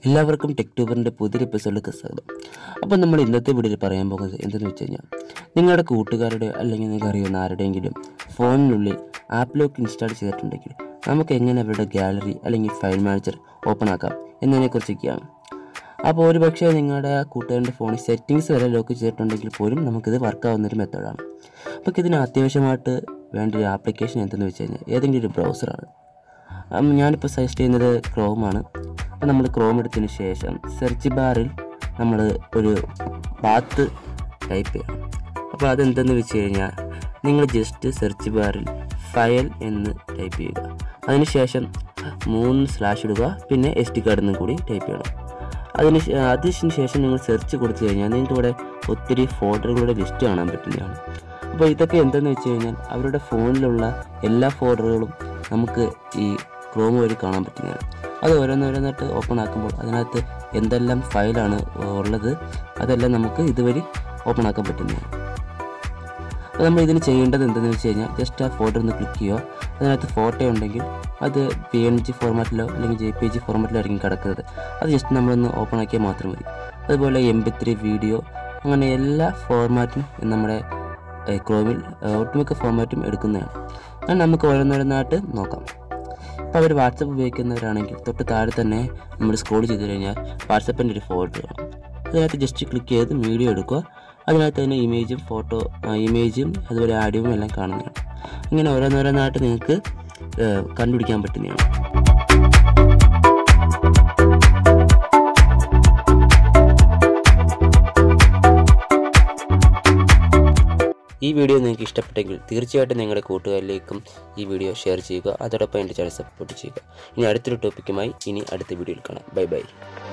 എല്ലാവർക്കും ടെക് ട്യൂബറിൻ്റെ പുതിയൊരു എപ്പിസോഡിലേക്ക് സ്വാഗതം അപ്പോൾ നമ്മൾ ഇന്നത്തെ വീഡിയോയിൽ പറയാൻ പോകുന്നത് എന്തെന്ന് വെച്ച് കഴിഞ്ഞാൽ നിങ്ങളുടെ കൂട്ടുകാരുടെ അല്ലെങ്കിൽ നിങ്ങൾക്ക് അറിയുന്ന ആരുടെയെങ്കിലും ഫോണിനുള്ളിൽ ആപ്പ് ലോക്ക് ഇൻസ്റ്റാൾ ചെയ്തിട്ടുണ്ടെങ്കിൽ നമുക്ക് എങ്ങനെ അവരുടെ ഗാലറി അല്ലെങ്കിൽ ഫയൽ മാനേജർ ഓപ്പൺ ആക്കാം എന്നതിനെക്കുറിച്ചൊക്കെയാണ് അപ്പോൾ ഒരു പക്ഷേ നിങ്ങളുടെ ആ കൂട്ടുകാരൻ്റെ ഫോണിൽ സെറ്റിങ്സ് വരെ ലോക്ക് ചെയ്തിട്ടുണ്ടെങ്കിൽ പോലും നമുക്കിത് വർക്കാവുന്ന ഒരു മെത്തേഡാണ് അപ്പോൾ ഇതിന് അത്യാവശ്യമായിട്ട് വേണ്ട ഒരു ആപ്ലിക്കേഷൻ എന്തെന്ന് വെച്ച് കഴിഞ്ഞാൽ ഏതെങ്കിലും ഒരു ബ്രൗസറാണ് ഉം, ഞാനിപ്പോൾ സജസ്റ്റ് ചെയ്യുന്നത് ക്രോമാണ് അപ്പോൾ നമ്മൾ ക്രോം എടുത്തതിന് ശേഷം സെർച്ച് ബാറിൽ നമ്മൾ ഒരു ബാത്ത് ടൈപ്പ് ചെയ്യണം അപ്പോൾ അതെന്തെന്ന് വെച്ച് കഴിഞ്ഞാൽ നിങ്ങൾ ജസ്റ്റ് സെർച്ച് ബാറിൽ ഫയൽ എന്ന് ടൈപ്പ് ചെയ്യുക അതിനുശേഷം മൂന്ന് സ്ലാഷ് ഇടുക പിന്നെ എസ് ടി കാർഡിൽ നിന്നും കൂടി ടൈപ്പ് ചെയ്യണം അതിന് ശേ- അതിന് ശേഷം നിങ്ങൾ സെർച്ച് കൊടുത്തു കഴിഞ്ഞാൽ നിങ്ങൾക്ക് ഇവിടെ ഒത്തിരി ഫോൾഡറുകളുടെ ലിസ്റ്റ് കാണാൻ പറ്റുന്നതാണ് അപ്പോൾ ഇതൊക്കെ എന്തെന്ന് വെച്ച് കഴിഞ്ഞാൽ അവരുടെ ഫോണിലുള്ള എല്ലാ ഫോൾഡറുകളും നമുക്ക് ഈ ക്രോം വഴി കാണാൻ പറ്റുന്നതാണ് അത് ഓരോന്നോരോന്നായിട്ട് ഓപ്പൺ ആക്കുമ്പോൾ അതിനകത്ത് എന്തെല്ലാം ഫയലാണ് ഉള്ളത് അതെല്ലാം നമുക്ക് ഇതുവഴി ഓപ്പൺ ആക്കാൻ പറ്റുന്നതാണ് അപ്പോൾ നമ്മൾ ഇതിന് ചെയ്യേണ്ടത് എന്തെന്ന് വെച്ച് കഴിഞ്ഞാൽ ജസ്റ്റ് ആ ഫോട്ടോ ഒന്ന് ക്ലിക്ക് ചെയ്യുക അതിനകത്ത് ഫോട്ടോ ഉണ്ടെങ്കിൽ അത് പി എൻ ജി ഫോർമാറ്റിലോ അല്ലെങ്കിൽ ജെ പി ജി ഫോർമാറ്റിലോ ആയിരിക്കും കിടക്കുന്നത് അത് ജസ്റ്റ് നമ്മളൊന്ന് ഓപ്പൺ ആക്കിയാൽ മാത്രം മതി അതുപോലെ എം പി ത്രീ വീഡിയോ അങ്ങനെ എല്ലാ ഫോർമാറ്റും നമ്മുടെ ഏഹ്, ക്രോമിൽ ഏഹ്, ഒട്ടുമിക്ക ഫോർമാറ്റും എടുക്കുന്നതാണ് അത് നമുക്ക് ഓരോന്നോരോന്നായിട്ട് നോക്കാം അപ്പോൾ അവർ വാട്സപ്പ് ഉപയോഗിക്കുന്നവരാണെങ്കിൽ തൊട്ട് താഴെ തന്നെ നമ്മൾ സ്ക്രോൾ ചെയ്ത് കഴിഞ്ഞാൽ വാട്സപ്പിൻ്റെ ഒരു ഫോൾഡർ കാണും അതിനകത്ത് ജസ്റ്റ് ക്ലിക്ക് ചെയ്ത് വീഡിയോ എടുക്കുക അതിനകത്ത് തന്നെ ഇമേജും ഫോട്ടോ ഇമേജും അതുപോലെ ആഡിയോയും എല്ലാം കാണുന്നതാണ് ഇങ്ങനെ ഓരോന്നോരോന്നായിട്ട് നിങ്ങൾക്ക് ഏഹ്, കണ്ടുപിടിക്കാൻ പറ്റുന്നതാണ് ഈ വീഡിയോ നിങ്ങൾക്ക് ഇഷ്ടപ്പെട്ടെങ്കിൽ തീർച്ചയായിട്ടും നിങ്ങളുടെ കൂട്ടുകാരിലേക്കും ഈ വീഡിയോ ഷെയർ ചെയ്യുക അതോടൊപ്പം എൻ്റെ ചാനൽ സപ്പോർട്ട് ചെയ്യുക ഇനി അടുത്തൊരു ടോപ്പിക്കുമായി ഇനി അടുത്ത വീഡിയോയിൽ കാണാം ബൈ ബൈ